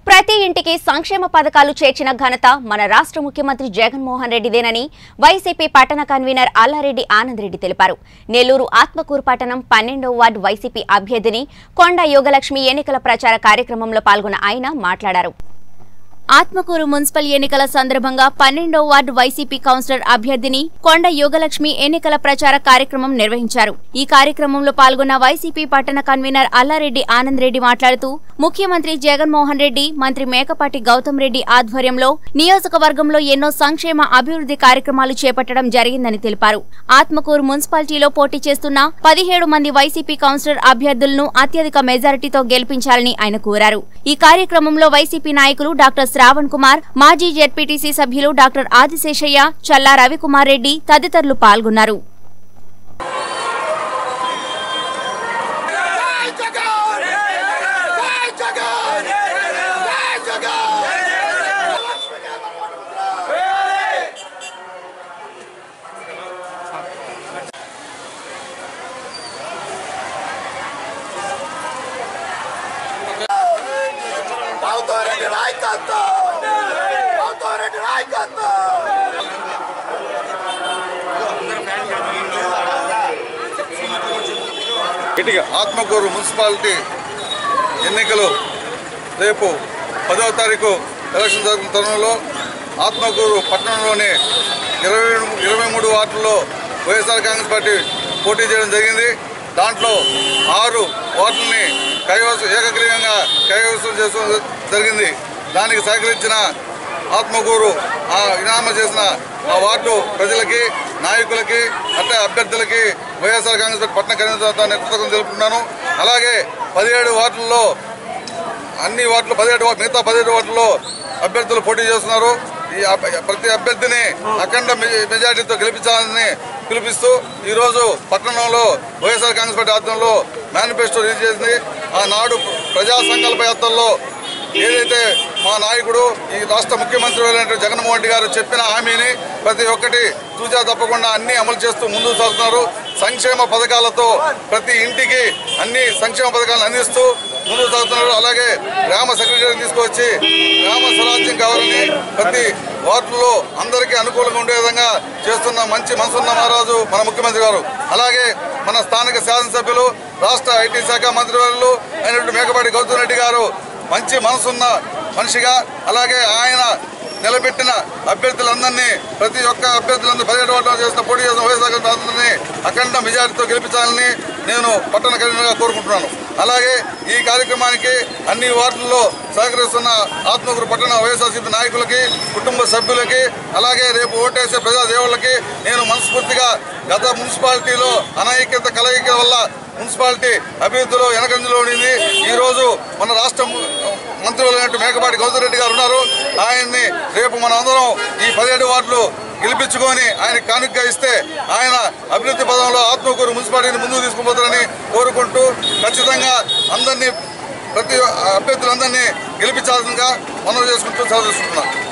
ప్రతి ఇంటికి సంక్షేమ పథకాలు చేర్చిన ఘనత మన రాష్ట్ర ముఖ్యమంత్రి జగన్మోహన్ రెడ్డిదేనని వైసీపీ పట్టణ కన్వీనర్ అల్లారెడ్డి ఆనంద్ రెడ్డి తెలిపారు నెల్లూరు ఆత్మకూరు పట్టణం పన్నెండవ వార్డు వైసీపీ అభ్యర్థిని కొండ యోగలక్ష్మి ఎన్నికల ప్రచార కార్యక్రమంలో పాల్గొన్న ఆయన మాట్లాడారు ఆత్మకూరు మున్సిపల్ ఎన్నికల సందర్భంగా పన్నెండో వార్డు వైసీపీ కౌన్సిలర్ అభ్యర్థిని కొండ యోగలక్ష్మి ఎన్నికల ప్రచార కార్యక్రమం నిర్వహించారు ఈ కార్యక్రమంలో పాల్గొన్న వైసీపీ పట్టణ కన్వీనర్ అల్లారెడ్డి ఆనంద్ రెడ్డి మాట్లాడుతూ ముఖ్యమంత్రి జగన్మోహన్ రెడ్డి మంత్రి మేకపాటి గౌతమ్ రెడ్డి ఆధ్వర్యంలో నియోజకవర్గంలో ఎన్నో సంక్షేమ అభివృద్ధి కార్యక్రమాలు చేపట్టడం జరిగిందని తెలిపారు ఆత్మకూరు మున్సిపాలిటీలో పోటీ చేస్తున్న పదిహేడు మంది వైసీపీ కౌన్సిలర్ అభ్యర్థులను అత్యధిక మెజారిటీతో గెలిపించాలని ఆయన కోరారు ఈ కార్యక్రమంలో వైసీపీ నాయకులు డాక్టర్ శ్రావణ్ కుమార్ మాజీ జెడ్పీటీసీ సభ్యులు డాక్టర్ ఆదిశేషయ్య చల్లా రవికుమార్ రెడ్డి తదితరులు పాల్గొన్నారు జై జగన్ జై జగన్ జై జగన్ గౌతమ్ నాయకత్వం గౌతమ్ నాయకత్వం గట్టిగా ఆత్మకూరు మున్సిపాలిటీ ఎన్నికలు రేపు పదవ తారీఖు ఎలక్షన్ జరుగుతున్న తరుణంలో ఆత్మకూరు పట్టణంలోని ఇరవై ఇరవై మూడు వార్డుల్లో వైఎస్ఆర్ కాంగ్రెస్ పార్టీ పోటీ చేయడం జరిగింది దాంట్లో ఆరు వార్డుల్ని కైవసం ఏకగ్రీవంగా కైవసం చేసుకోవడం జరిగింది దానికి సహకరించిన ఆత్మకూరు ఆ ఇనామ చేసిన ఆ వార్డు ప్రజలకి నాయకులకి అట్లా అభ్యర్థులకి వైఎస్ఆర్ కాంగ్రెస్ పార్టీ పట్టణ కన్వీనర్ కృతజ్ఞతలు తెలుపుతున్నాను అలాగే పదిహేడు వార్డుల్లో అన్ని వార్డులు పదిహేడు వార్డు మిగతా పదిహేడు వార్డుల్లో అభ్యర్థులు పోటీ చేస్తున్నారు ఈ అభ- ప్రతి అభ్యర్థిని అఖండ మెజ- మెజార్టీతో గెలిపించాలని పిలిపిస్తూ ఈరోజు పట్టణంలో వైఎస్ఆర్ కాంగ్రెస్ పార్టీ ఆధ్వర్యంలో మేనిఫెస్టో రిలీజ్ చేసింది ఆనాడు ప్రజా సంకల్ప యాత్రల్లో ఏదైతే మా నాయకుడు ఈ రాష్ట్ర ముఖ్యమంత్రి అయినటువంటి జగన్మోహన్ రెడ్డి గారు చెప్పిన హామీని ప్రతి ఒక్కటి తూచా తప్పకుండా అన్ని అమలు చేస్తూ ముందుకు సాగుతున్నారు సంక్షేమ పథకాలతో ప్రతి ఇంటికి అన్ని సంక్షేమ పథకాలను అందిస్తూ ముందుకు సాగుతున్నారు అలాగే గ్రామ సెక్రటరీని తీసుకొచ్చి గ్రామ స్వరాజ్యం కావాలని ప్రతి వార్డులో అందరికీ అనుకూలంగా ఉండే విధంగా చేస్తున్న మంచి మనసున్న మహారాజు మన ముఖ్యమంత్రి గారు అలాగే మన స్థానిక శాసనసభ్యులు రాష్ట్ర ఐటీ శాఖ మంత్రివర్యులు అయినటువంటి మేకపాటి గౌతమ్ రెడ్డి గారు మంచి మనసున్న మనిషిగా అలాగే ఆయన నిలబెట్టిన అభ్యర్థులందరినీ ప్రతి ఒక్క అభ్యర్థులందరూ పదిహేడు వార్డులో చేసిన పోటీ చేసిన వైఎస్ఆర్ కాంగ్రెస్ అందరినీ అఖండ మెజారిటీతో గెలిపించాలని నేను పట్టణ కన్వీనర్గా కోరుకుంటున్నాను అలాగే ఈ కార్యక్రమానికి అన్ని వార్డుల్లో సహకరిస్తున్న ఆత్మకూరు పట్టణ వైఎస్ఆర్సీపీ నాయకులకి కుటుంబ సభ్యులకి అలాగే రేపు ఓటేసే ప్రజా దేవుళ్ళకి నేను మనస్ఫూర్తిగా గత మున్సిపాలిటీలో అనైక్యత కలయిక వల్ల మున్సిపాలిటీ అభివృద్ధిలో వెనకంజలో ఉండింది ఈ రోజు మన రాష్ట్ర ము- మంత్రులైనట్టు మేకపాటి గౌతమ్ రెడ్డి గారు ఉన్నారు ఆయన్ని రేపు మన అందరం ఈ పదిహేడు వార్డులు గెలిపించుకొని ఆయన కానుకగా ఇస్తే ఆయన అభివృద్ధి పదంలో ఆత్మకూరు మున్సిపాలిటీని ముందుకు తీసుకుపోతారని కోరుకుంటూ ఖచ్చితంగా అందరినీ ప్రతి అభ్యర్థులందరినీ గెలిపించాల్సిందిగా మనవి చేసుకుంటూ సెలవు తీసుకుంటున్నాను